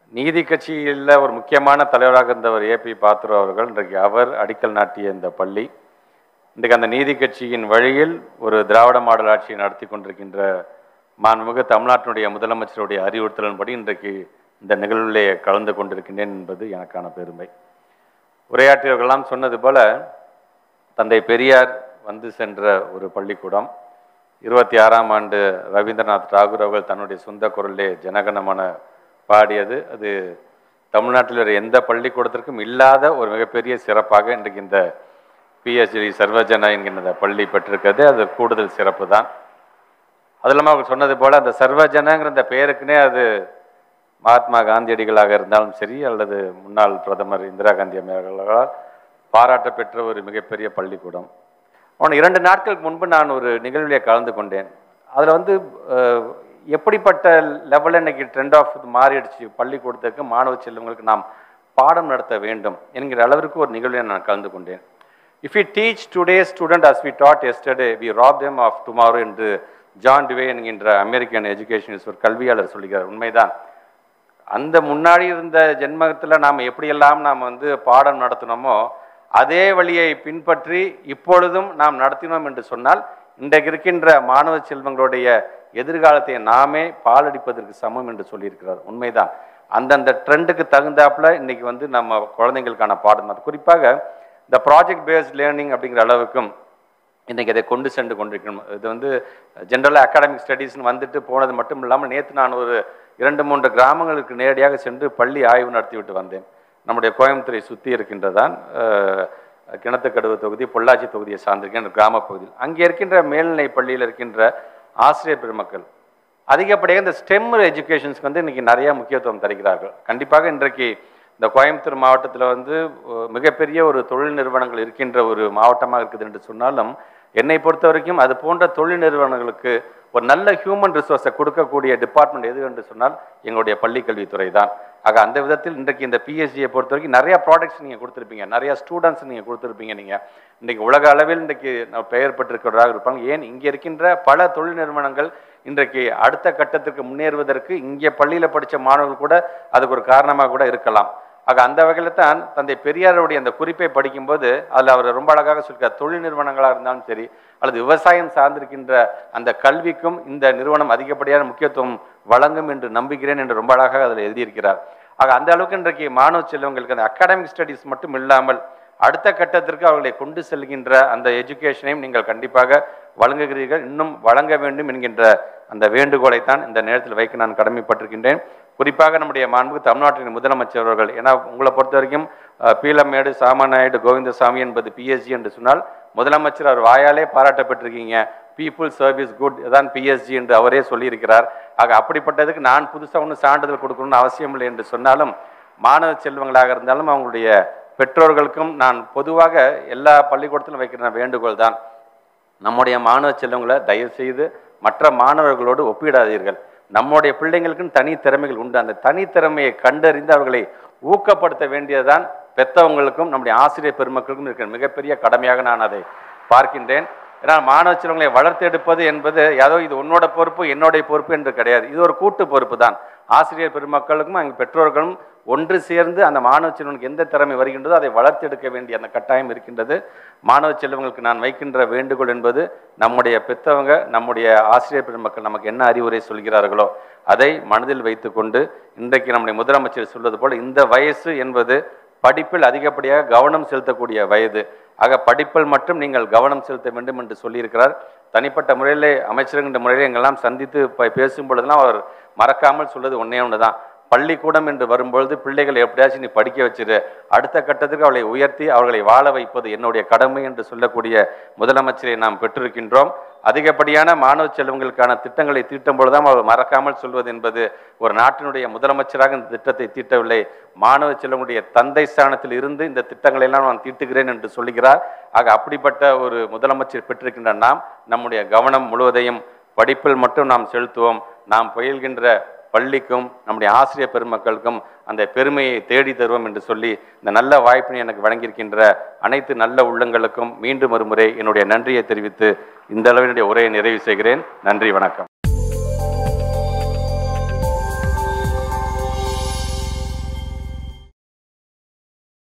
நீதி கட்சியில் ஒரு முக்கியமான தலைவராக இருந்தவர் ஏபி பாத்ரு அவர்கள் இன்றைக்கு அவர் அடிக்கல் நாட்டிய இந்த பள்ளி இன்றைக்கு அந்த நீதி கட்சியின் வழியில் ஒரு திராவிட மாடல் ஆட்சியை நடத்தி கொண்டிருக்கின்ற மாண்புமிகு தமிழ்நாட்டினுடைய முதலமைச்சருடைய அறிவுறுத்தலின்படி இன்றைக்கு இந்த நிகழ்விலே கலந்து கொண்டிருக்கின்றேன் என்பது எனக்கான பெருமை உரையாற்றியவர்களெல்லாம் சொன்னது போல தந்தை பெரியார் வந்து சென்ற ஒரு பள்ளிக்கூடம் இருபத்தி ஆறாம் ஆண்டு ரவீந்திரநாத் தாகூர் அவர்கள் தன்னுடைய சொந்த குரலிலே ஜனகணமன பாடியது அது தமிழ்நாட்டில் வேறு எந்த பள்ளிக்கூடத்திற்கும் இல்லாத ஒரு மிகப்பெரிய சிறப்பாக இன்றைக்கு இந்த பிஎஸ்ஜி சர்வஜனா என்கின்ற இந்த பள்ளி பெற்றிருக்கிறது அது கூடுதல் சிறப்பு தான் அது இல்லாமல் அவங்க சொன்னது போல் அந்த சர்வஜனங்கிற அந்த பெயருக்குனே அது மகாத்மா காந்தியடிகளாக இருந்தாலும் சரி அல்லது முன்னாள் பிரதமர் இந்திரா காந்தி அவர்களால் பாராட்ட பெற்ற ஒரு மிகப்பெரிய பள்ளிக்கூடம் அவன் இரண்டு நாட்களுக்கு முன்பு நான் ஒரு நிகழ்விலே கலந்து கொண்டேன் அதில் வந்து அஹ், எப்படிப்பட்ட லெவலில் இன்னைக்கு ட்ரெண்ட் ஆஃப் மாறிடுச்சு பள்ளிக்கூடத்துக்கு மாணவ செல்வங்களுக்கு நாம் பாடம் நடத்த வேண்டும் என்கிற அளவிற்கு ஒரு நிகழ்வில் நான் கலந்து கொண்டேன் if you teach today student as we taught yesterday we rob them of tomorrow என்று ஜான் டிவே என்கின்ற அமெரிக்கன் எஜுகேஷனிஸ்ட் ஒரு கல்வியாளர் சொல்லுகிறார் உண்மைதான் அந்த முன்னாடி இருந்த ஜென்மத்தில் நாம் எப்படியெல்லாம் நாம் வந்து பாடம் நடத்தினோமோ அதே வழியை பின்பற்றி இப்பொழுதும் நாம் நடத்தினோம் என்று சொன்னால் இன்றைக்கு இருக்கின்ற மாணவ செல்வங்களுடைய எதிர்காலத்தை நாமே பாலடிப்பதற்கு சமம் என்று சொல்லியிருக்கிறார் உண்மைதான் அந்தந்த ட்ரெண்டுக்கு தகுந்தாப்புல இன்னைக்கு வந்து நம்ம குழந்தைங்களுக்கான பாடம் அது குறிப்பாக இந்த ப்ராஜெக்ட் பேஸ்ட் லேர்னிங் அப்படிங்கிற அளவுக்கும் இன்றைக்கி அதை கொண்டு சென்று கொண்டிருக்கணும் இது வந்து ஜென்ரலாக அகாடமிக் ஸ்டடீஸ்னு வந்துட்டு போனது மட்டும் இல்லாமல் நேற்று நான் ஒரு இரண்டு மூன்று கிராமங்களுக்கு நேரடியாக சென்று பள்ளி ஆய்வு நடத்திவிட்டு வந்தேன் நம்முடைய கோயம்புத்தூரை சுற்றி இருக்கின்றதான் அஹ், கிணத்துக்கடுவு தொகுதி பொள்ளாச்சி தொகுதியை சார்ந்திருக்கின்ற கிராமப் பகுதியில் அங்கே இருக்கின்ற மேல்நிலை பள்ளியில் இருக்கின்ற ஆசிரியர் பெருமக்கள் அதிகப்படியாக இந்த ஸ்டெம் எஜுகேஷன்ஸ்க்கு வந்து இன்னைக்கு நிறைய முக்கியத்துவம் தருகிறார்கள் கண்டிப்பாக இன்றைக்கு இந்த கோயம்புத்தூர் மாவட்டத்தில் வந்து அஹ், மிகப்பெரிய ஒரு தொழில் நிறுவனங்கள் இருக்கின்ற ஒரு மாவட்டமாக இருக்குது என்று சொன்னாலும் என்னை பொறுத்த வரைக்கும் அது போன்ற தொழில் நிறுவனங்களுக்கு ஒரு நல்ல ஹியூமன் ரிசோர்ஸை கொடுக்கக்கூடிய டிபார்ட்மெண்ட் எது என்று சொன்னால் எங்களுடைய பள்ளி கல்வித்துறை தான் ஆக அந்த விதத்தில் இன்றைக்கு இந்த பிஎஸ்சியை பொறுத்த வரைக்கும் நிறைய ப்ராடக்ட்ஸ் நீங்கள் கொடுத்துருப்பீங்க நிறைய ஸ்டூடெண்ட்ஸ் நீங்கள் கொடுத்துருப்பீங்க நீங்கள் இன்றைக்கு உலக அளவில் இன்றைக்கு நான் பெயர் பெற்றிருக்கிறவராக இருப்பாங்க ஏன் இங்கே இருக்கின்ற பல தொழில் நிறுவனங்கள் இன்றைக்கு அடுத்த கட்டத்திற்கு முன்னேறுவதற்கு இங்கே பள்ளியில் படித்த மாணவர்கள் கூட அதுக்கு ஒரு காரணமாக கூட இருக்கலாம் ஆக அந்த வகையில் தான் தந்தை பெரியாருடைய அந்த குறிப்பை படிக்கும்போது அதில் அவர் ரொம்ப அழகாக சொல்கிறார் தொழில் நிறுவனங்களாக இருந்தாலும் சரி அல்லது விவசாயம் சார்ந்திருக்கின்ற அந்த கல்விக்கும் இந்த நிறுவனம் அதிகப்படியான முக்கியத்துவம் வழங்கும் என்று நம்புகிறேன் என்று ரொம்ப அழகாக அதில் எழுதியிருக்கிறார் ஆக அந்த அளவுக்கு இன்றைக்கு மாணவ செல்வங்களுக்கு அந்த அகாடமிக் ஸ்டடீஸ் மட்டும் இல்லாமல் அடுத்த கட்டத்திற்கு அவர்களை கொண்டு செல்கின்ற அந்த எஜுகேஷனையும் நீங்கள் கண்டிப்பாக வழங்குகிறீர்கள் இன்னும் வழங்க வேண்டும் என்கின்ற அந்த வேண்டுகோளை தான் இந்த நேரத்தில் வைக்க நான் கடமைப்பட்டிருக்கின்றேன் குறிப்பாக நம்முடைய மாண்புக்கு தமிழ்நாட்டின் முதலமைச்சர் அவர்கள் ஏன்னா உங்களை பொறுத்த வரைக்கும் அஹ், பீலமேடு சாமநாயுடு கோவிந்தசாமி என்பது பிஎஸ்ஜி என்று சொன்னால் முதலமைச்சர் அவர் வாயாலே பாராட்டப்பட்டிருக்கீங்க பீப்புள் சர்வீஸ் குட் இதான் பிஎஸ்ஜி என்று அவரே சொல்லியிருக்கிறார் ஆக அப்படிப்பட்டதுக்கு நான் புதுசாக ஒன்றும் சான்றிதழ் கொடுக்கணும்னு அவசியம் இல்லை என்று சொன்னாலும் மாணவ செல்வங்களாக இருந்தாலும் அவங்களுடைய பெற்றோர்களுக்கும் நான் பொதுவாக எல்லா பள்ளிக்கூடத்திலும் வைக்கிற வேண்டுகோள் தான் நம்முடைய மாணவ செல்வங்களை தயவு செய்து மற்ற மாணவர்களோடு ஒப்பிடாதீர்கள் நம்முடைய பிள்ளைங்களுக்குன்னு தனி திறமைகள் உண்டு அந்த தனித்திறமையை கண்டறிந்து அவர்களை ஊக்கப்படுத்த வேண்டியதுதான் பெத்தவங்களுக்கும் நம்முடைய ஆசிரியர் பெருமக்களுக்கும் இருக்கிற மிகப்பெரிய கடமையாக நான் அதை பார்க்கின்றேன் ஏன்னா மாணவ செல்வங்களை வளர்த்தெடுப்பது என்பது ஏதோ இது உன்னோட பொறுப்பு என்னுடைய பொறுப்பு என்று கிடையாது இது ஒரு கூட்டு பொறுப்பு தான் ஆசிரியர் பெருமக்களுக்கும் எங்கள் பெற்றோர்களும் ஒன்று சேர்ந்து அந்த மாணவ செல்வனுக்கு எந்த திறமை வருகின்றதோ அதை வளர்த்தெடுக்க வேண்டிய அந்த கட்டாயம் இருக்கின்றது மாணவ செல்வங்களுக்கு நான் வைக்கின்ற வேண்டுகோள் என்பது நம்முடைய பெத்தவங்க நம்முடைய ஆசிரியர் பெருமக்கள் நமக்கு என்ன அறிவுரை சொல்கிறார்களோ அதை மனதில் வைத்துக்கொண்டு இன்றைக்கு நம்முடைய முதலமைச்சர் சொல்வது போல் இந்த வயசு என்பது படிப்பில் அதிகப்படியாக கவனம் செலுத்தக்கூடிய வயது ஆக படிப்பில் மட்டும் நீங்கள் கவனம் செலுத்த வேண்டும் என்று சொல்லியிருக்கிறார் தனிப்பட்ட முறையிலே அமைச்சருங்கிற முறையில் எங்கெல்லாம் சந்தித்து ப- பேசும் பொழுதெல்லாம் அவர் மறக்காமல் சொல்வது ஒன்றே ஒன்று தான் பள்ளிக்கூடம் என்று வரும்பொழுது பிள்ளைகளை எப்படியாச்சும் நீ படிக்க வச்சிரு அடுத்த கட்டத்துக்கு அவளை உயர்த்தி அவர்களை வாழ வைப்பது என்னுடைய கடமை என்று சொல்லக்கூடிய முதலமைச்சரை நாம் பெற்றிருக்கின்றோம் அதிகப்படியான மாணவ செல்வங்களுக்கான திட்டங்களை தீட்டும் பொழுதுதான் அவர் மறக்காமல் சொல்வது என்பது ஒரு நாட்டினுடைய முதலமைச்சராக இந்த திட்டத்தை தீட்டவில்லை மாணவ செல்வங்களுடைய தந்தை ஸ்தானத்தில் இருந்து இந்த திட்டங்களை எல்லாம் நான் தீட்டுகிறேன் என்று சொல்லுகிறார் ஆக அப்படிப்பட்ட ஒரு முதலமைச்சர் பெற்றிருக்கின்ற நாம் நம்முடைய கவனம் முழுவதையும் படிப்பில் மட்டும் நாம் செலுத்துவோம் நாம் பயில்கின்ற பள்ளிக்கும் நம்முடைய ஆசிரியர் பெருமக்களுக்கும் அந்த பெருமையை தேடி தருவோம் என்று சொல்லி இந்த நல்ல வாய்ப்பினை எனக்கு வழங்கியிருக்கின்ற அனைத்து நல்ல உள்ளங்களுக்கும் மீண்டும் ஒரு முறை என்னுடைய நன்றியை தெரிவித்து இந்த அளவினுடைய உரையை நிறைவு செய்கிறேன் நன்றி வணக்கம்